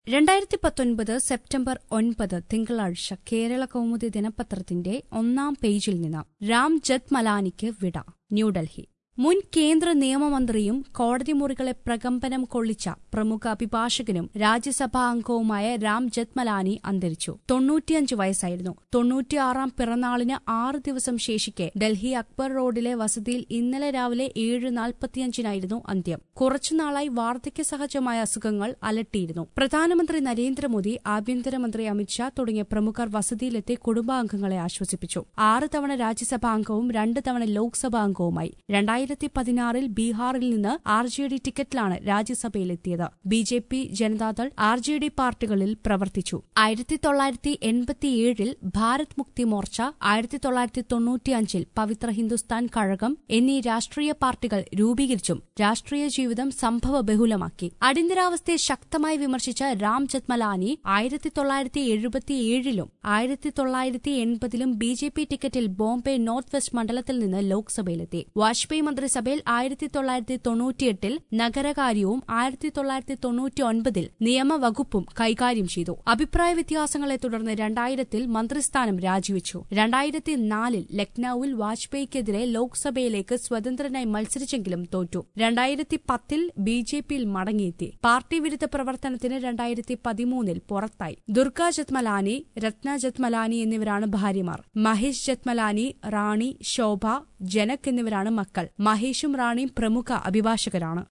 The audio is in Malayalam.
രണ്ടായിരത്തി പത്തൊൻപത് സെപ്റ്റംബർ ഒൻപത് തിങ്കളാഴ്ച കേരള കൗമുദി ദിനപത്രത്തിന്റെ ഒന്നാം പേജിൽ നിന്ന് രാം ജത്മലാനിക്ക് വിട ന്യൂഡൽഹി മുൻ കേന്ദ്ര നിയമമന്ത്രിയും കോടതി മുറികളെ പ്രകമ്പനം കൊള്ളിച്ച പ്രമുഖ അഭിഭാഷകനും രാജ്യസഭാ അംഗവുമായ രാം ജത്മലാനി അന്തരിച്ചു തൊണ്ണൂറ്റിയഞ്ച് വയസ്സായിരുന്നു തൊണ്ണൂറ്റിയാറാം പിറന്നാളിന് ആറ് ദിവസം ശേഷിക്കെ ഡൽഹി അക്ബർ റോഡിലെ വസതിയിൽ ഇന്നലെ രാവിലെ ഏഴ് നാൽപ്പത്തിയഞ്ചിനായിരുന്നു അന്ത്യം കുറച്ചുനാളായി വാർദ്ധക്യ സഹജമായ അസുഖങ്ങൾ അലട്ടിയിരുന്നു പ്രധാനമന്ത്രി നരേന്ദ്രമോദി ആഭ്യന്തരമന്ത്രി അമിത്ഷാ തുടങ്ങിയ പ്രമുഖർ വസതിയിലെത്തി കുടുംബാംഗങ്ങളെ ആശ്വസിപ്പിച്ചു ആറ് തവണ രാജ്യസഭാ അംഗവും രണ്ട് തവണ ലോക്സഭാ അംഗവുമായി രണ്ടായിരത്തി പതിനാറിൽ ബീഹാറിൽ നിന്ന് ആർ ജെ ഡി ടിക്കറ്റിലാണ് രാജ്യസഭയിലെത്തിയത് B J P Janata Dal R J D പാർട്ടികളിൽ പ്രവർത്തിച്ചു ആയിരത്തി തൊള്ളായിരത്തി എൺപത്തിയേഴിൽ ഭാരത് മുക്തി മോർച്ച ആയിരത്തി തൊള്ളായിരത്തി തൊണ്ണൂറ്റിയഞ്ചിൽ പവിത്ര ഹിന്ദുസ്ഥാൻ കഴകം എന്നീ രാഷ്ട്രീയ പാർട്ടികൾ രൂപീകരിച്ചും രാഷ്ട്രീയ ജീവിതം സംഭവ ബഹുലമാക്കി അടിയന്തരാവസ്ഥയെ ശക്തമായി വിമർശിച്ച രാം ജത്മലാനി ആയിരത്തി തൊള്ളായിരത്തി എഴുപത്തിയേഴിലും ആയിരത്തി തൊള്ളായിരത്തി എൺപതിലും ബി ജെ പി ടിക്കറ്റിൽ ബോംബെ നോർത്ത് വെസ്റ്റ് മണ്ഡലത്തിൽ നിന്ന് ലോക്സഭയിലെത്തി വാജ്പേയി മന്ത്രിസഭയിൽ ആയിരത്തി തൊള്ളായിരത്തി തൊണ്ണൂറ്റിയെട്ടിൽ നഗരകാര്യവും ആയിരത്തി തൊള്ളായിരത്തി തൊണ്ണൂറ്റി ഒൻപതിൽ നിയമവകുപ്പും കൈകാര്യം ചെയ്തു അഭിപ്രായ വ്യത്യാസങ്ങളെ തുടർന്ന് രണ്ടായിരത്തിൽ മന്ത്രിസ്ഥാനം രാജിവെച്ചു രണ്ടായിരത്തി നാലിൽ ലക്നൌവിൽ വാജ്പേയിക്കെതിരെ ലോക്സഭയിലേക്ക് സ്വതന്ത്രനായി മത്സരിച്ചെങ്കിലും തോറ്റു രണ്ടായിരത്തി പത്തിൽ ബി ജെ പിയിൽ മടങ്ങിയെത്തി പാർട്ടി വിരുദ്ധ പ്രവർത്തനത്തിന് രണ്ടായിരത്തി പതിമൂന്നിൽ പുറത്തായി ദുർഗ ജത്മലാനി രത്ന ജത്മലാനി എന്നിവരാണ് ഭാര്യമാർ മഹേഷ് ജത്മലാനി റാണി ശോഭ ജനക് എന്നിവരാണ് മക്കൾ മഹേഷും റാണിയും പ്രമുഖ അഭിഭാഷകരാണ്